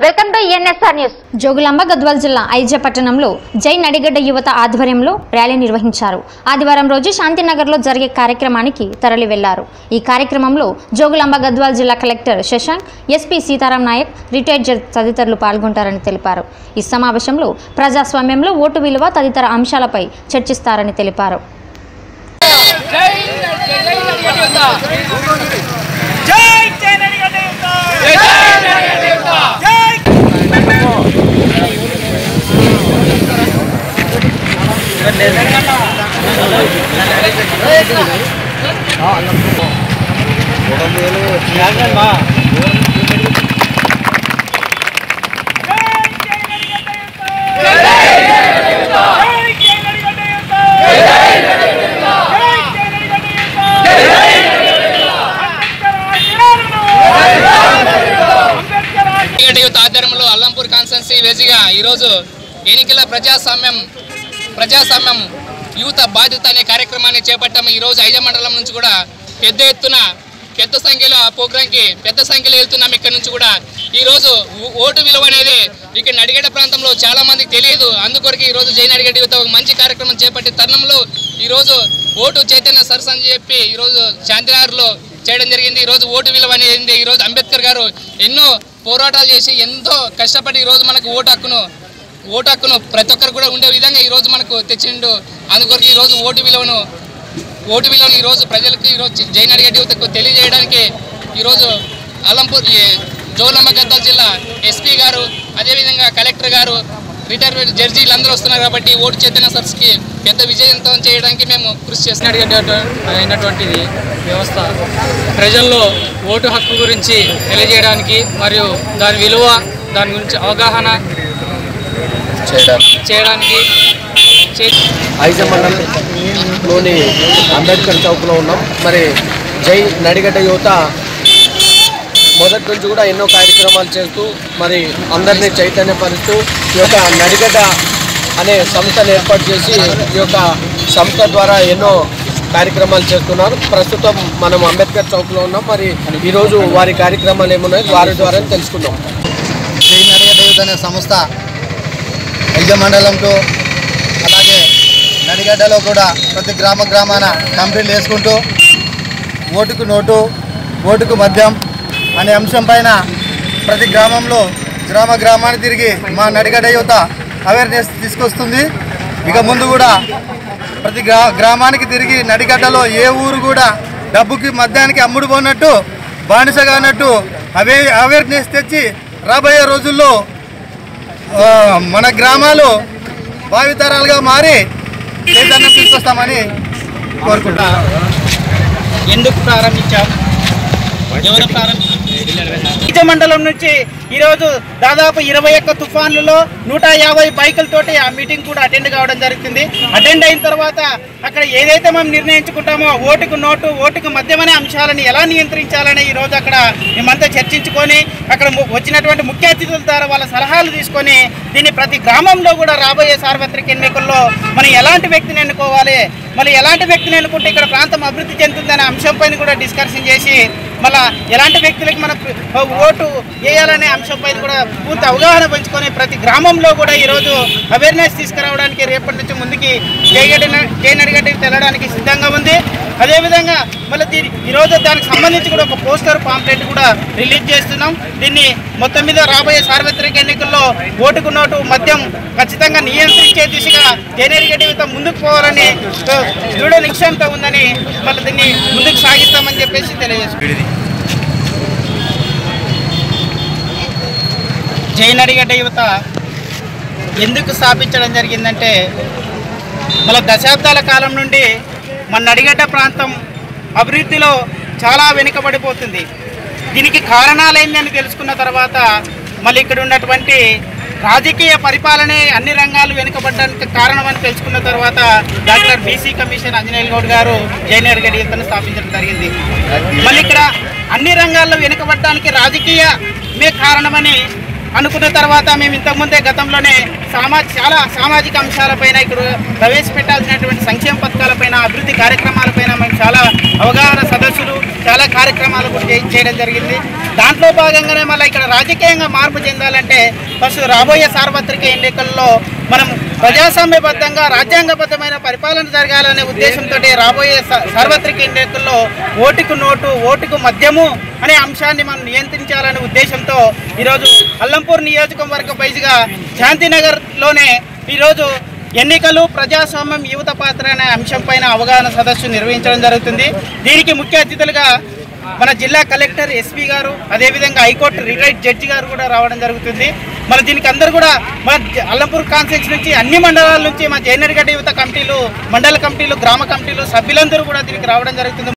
welcome to NSR news Jogulamba Gadwal జిల్లా ఐజ పట్టణంలో జై నడిగడ్డ యువత ఆధ్వర్యంలో ర్యాలీ నిర్వహించారు ఆదివారం రోజు శాంతినగర్లో జరిగే కార్యక్రమానికి తరలి వెళ్లారు ఈ కార్యక్రమంలో జోగులాంబ గద్వాల్ జిల్లా collector Shashank SP Sitaram Nayak retired judge తదితరులు పాల్గొంటారని తెలిపారు ఈ సమావేశంలో ప్రజాస్వామ్యంలో ఓటు విలువ తదితర అంశాలపై చర్చిస్తారని తెలిపారు జై జనగణ జై జై టికెట్ యూత్ ఆధ్వర్యంలో అల్లంపూర్ కాన్స్టెన్సీ వేదికగా ఈరోజు ఎన్నికల ప్రజాస్వామ్యం ప్రజాస్వామ్యం యూత బాధ్యత అనే కార్యక్రమాన్ని చేపట్టాము ఈరోజు ఐజ మండలం నుంచి కూడా పెద్ద ఎత్తున పెద్ద సంఖ్యలో ఆ ప్రోగ్రాంకి పెద్ద సంఖ్యలో వెళ్తున్నాం ఇక్కడ నుంచి కూడా ఈరోజు ఓ- ఓటు విలువ అనేది ఇక్కడ నడిగడ్డ ప్రాంతంలో చాలా మందికి తెలియదు అందుకొరకు ఈరోజు జై నడిగడ్డ యువత ఒక మంచి కార్యక్రమం చేపట్టే తరుణంలో ఈరోజు ఓటు చైతన్య సరస్ అని చెప్పి ఈరోజు శాంతినగర్లో చేయడం జరిగింది ఈరోజు ఓటు విలువ అనేది ఈరోజు అంబేద్కర్ గారు ఎన్నో పోరాటాలు చేసి ఎంతో కష్టపడి ఈరోజు మనకు ఓటు హక్కును ఓటు హక్కును ప్రతి ఒక్కరు కూడా ఉండే విధంగా ఈరోజు మనకు తెచ్చిండు అందుకొరకు ఈరోజు ఓటు విలువను ఓటు విలువను ఈరోజు ప్రజలకు ఈరోజు జైన్ అడిగడ్డి యువతకు తెలియజేయడానికి ఈరోజు అలంపూర్ ఈ జోగులాంబ గద్వాల జిల్లా ఎస్పీ గారు అదేవిధంగా కలెక్టర్ గారు రిటైర్మెంట్ జడ్జీలు అందరూ వస్తున్నారు కాబట్టి ఓటు చైతన్య సరస్సుకి పెద్ద విజయవంతం చేయడానికి మేము కృషి చేస్తున్నాం అడిగేట అయినటువంటిది వ్యవస్థ ప్రజల్లో ఓటు హక్కు గురించి తెలియజేయడానికి మరియు దాని విలువ దాని గురించి అవగాహన చేయడానికి చే- ఐజ మండలంలోని అంబేద్కర్ చౌక్లో ఉన్నాం మరి జై నడిగడ్డ యువత మొదటి నుంచి కూడా ఎన్నో కార్యక్రమాలు చేస్తూ మరి అందరినీ చైతన్యపరుస్తూ ఈ యొక్క నడిగడ్డ అనే సంస్థను ఏర్పాటు చేసి ఈ యొక్క సంస్థ ద్వారా ఎన్నో కార్యక్రమాలు చేస్తున్నారు ప్రస్తుతం మనం అంబేద్కర్ చౌక్లో ఉన్నాం మరి ఈరోజు వారి కార్యక్రమాలు ఏమున్నాయి వారి ద్వారా తెలుసుకుందాం శ్రీ నడిగడ్డ యూత్ అనే సంస్థ ఐజ మండలంతో అలాగే నడిగడ్డలో కూడా ప్రతి గ్రామ గ్రామాన కంపెనీలు వేసుకుంటూ ఓటుకు నోటు ఓటుకు మద్యం అనే అంశం పైన ప్రతి గ్రామంలో గ్రామ గ్రామాన్ని తిరిగి మా నడిగడ్డ యువత అవేర్నెస్ తీసుకొస్తుంది ఇక ముందు కూడా ప్రతి గ్రా గ్రామానికి తిరిగి నడిగడ్డలో ఏ ఊరు కూడా డబ్బుకి మద్యానికి అమ్ముడు పోనట్టు బానిసగా అన్నట్టు అవే అవేర్నెస్ తెచ్చి రాబోయే రోజుల్లో ఆ, మన గ్రామాలు భావితరాలుగా మారి చైతన్యం తీసుకొస్తామని కోరుకుంటా ఎందుకు ప్రారంభించాం ఎవరు ప్రారంభించారు నిజ మండలం నుంచి ఈరోజు దాదాపు ఇరవై ఒక్క తుఫాన్లలో నూట యాభై బైకులతోటి ఆ మీటింగ్ కూడా అటెండ్ కావడం జరుగుతుంది అటెండ్ అయిన తర్వాత అక్కడ ఏదైతే మనం నిర్ణయించుకుంటామో ఓటుకు నోటు ఓటుకు మద్యం అనే అంశాలను ఎలా నియంత్రించాలని ఈ రోజు అక్కడ మేమంతా చర్చించుకొని అక్కడ ము- వచ్చినటువంటి ముఖ్య అతిథుల ద్వారా వాళ్ళ సలహాలు తీసుకొని దీన్ని ప్రతి గ్రామంలో కూడా రాబోయే సార్వత్రిక ఎన్నికల్లో మనం ఎలాంటి వ్యక్తిని ఎన్నుకోవాలి మళ్ళీ ఎలాంటి వ్యక్తిని ఎన్నుకుంటే ఇక్కడ ప్రాంతం అభివృద్ధి చెందుతుందనే అంశంపైన కూడా డిస్కషన్ చేసి మళ్ళా ఎలాంటి వ్యక్తులకు మనం ఓటు వేయాలనే అంశంపైన కూడా పూర్తి అవగాహన పెంచుకొని ప్రతి గ్రామంలో కూడా ఈరోజు అవేర్నెస్ తీసుకురావడానికి రేపటి నుంచి ముందుకి జయగడ్డ జయనడిగడ్డకి తెల్లడానికి సిద్ధంగా ఉంది అదేవిధంగా మళ్ళీ దీని ఈరోజు దానికి సంబంధించి కూడా ఒక పోస్టర్ పాంప్లెట్ కూడా రిలీజ్ చేస్తున్నాం దీన్ని మొత్తం మీద రాబోయే సార్వత్రిక ఎన్నికల్లో ఓటుకు నోటు మద్యం ఖచ్చితంగా నియంత్రించే దిశగా జయనడిగడ్డ యువత ముందుకు పోవాలని ఆ, దృఢ నిశ్చయంతో ఉందని మళ్ళీ దీన్ని ముందుకు సాగిస్తామని చెప్పేసి తెలియజేస్తున్నాం జైనడిగడ్డ యువత ఎందుకు స్థాపించడం జరిగిందంటే మన దశాబ్దాల కాలం నుండి మన నడిగడ్డ ప్రాంతం అభివృద్ధిలో చాలా వెనుకబడిపోతుంది దీనికి కారణాలు ఏందని తెలుసుకున్న తర్వాత మళ్ళీ ఇక్కడ ఉన్నటువంటి రాజకీయ పరిపాలనే అన్ని రంగాలు వెనుకబడడానికి కారణమని తెలుసుకున్న తర్వాత doctor BC commission Anjaneyulu Goud గారు జైనర్ గడి యువతను స్థాపించడం జరిగింది మళ్ళీ ఇక్కడ అన్ని రంగాల్లో వెనుకబడడానికి రాజకీయమే కారణమని అనుకున్న తర్వాత మేము ఇంతకుముందే గతంలోనే సామా చాలా సామాజిక అంశాలపైన ఇక్కడ ప్రవేశపెట్టాల్సినటువంటి సంక్షేమ పథకాలపైన అభివృద్ధి కార్యక్రమాలపైన మేము చాలా అవగాహన సదస్సులు చాలా కార్యక్రమాలు కూడా చే- చేయడం జరిగింది దాంట్లో భాగంగానే మళ్ళీ ఇక్కడ రాజకీయంగా మార్పు చెందాలంటే ప్లస్ రాబోయే సార్వత్రిక ఎన్నికల్లో మనం ప్రజాస్వామ్యబద్ధంగా రాజ్యాంగబద్ధమైన పరిపాలన జరగాలనే ఉద్దేశంతో రాబోయే సా- సార్వత్రిక ఎన్నికల్లో ఓటుకు నోటు ఓటుకు మద్యము అనే అంశాన్ని మనం నియంత్రించాలనే ఉద్దేశంతో ఈరోజు అల్లంపూర్ నియోజకవర్గ వైజ్గా శాంతినగర్లోనే ఈరోజు ఎన్నికలు ప్రజాస్వామ్యం యువత పాత్ర అనే అంశంపైన అవగాహన సదస్సు నిర్వహించడం జరుగుతుంది దీనికి ముఖ్య అతిథులుగా మన జిల్లా కలెక్టర్ ఎస్పీ గారు అదేవిధంగా హైకోర్టు రిటైర్డ్ జడ్జి గారు కూడా రావడం జరుగుతుంది మన దీనికి అందరూ కూడా మన జ- అల్లంపూర్ కాన్స్టిట్యూన్స్ నుంచి అన్ని మండలాల నుంచి మన జైనరిగడ్డ యువత కమిటీలు మండల కమిటీలు గ్రామ కమిటీలు సభ్యులందరూ కూడా దీనికి రావడం జరుగుతుంది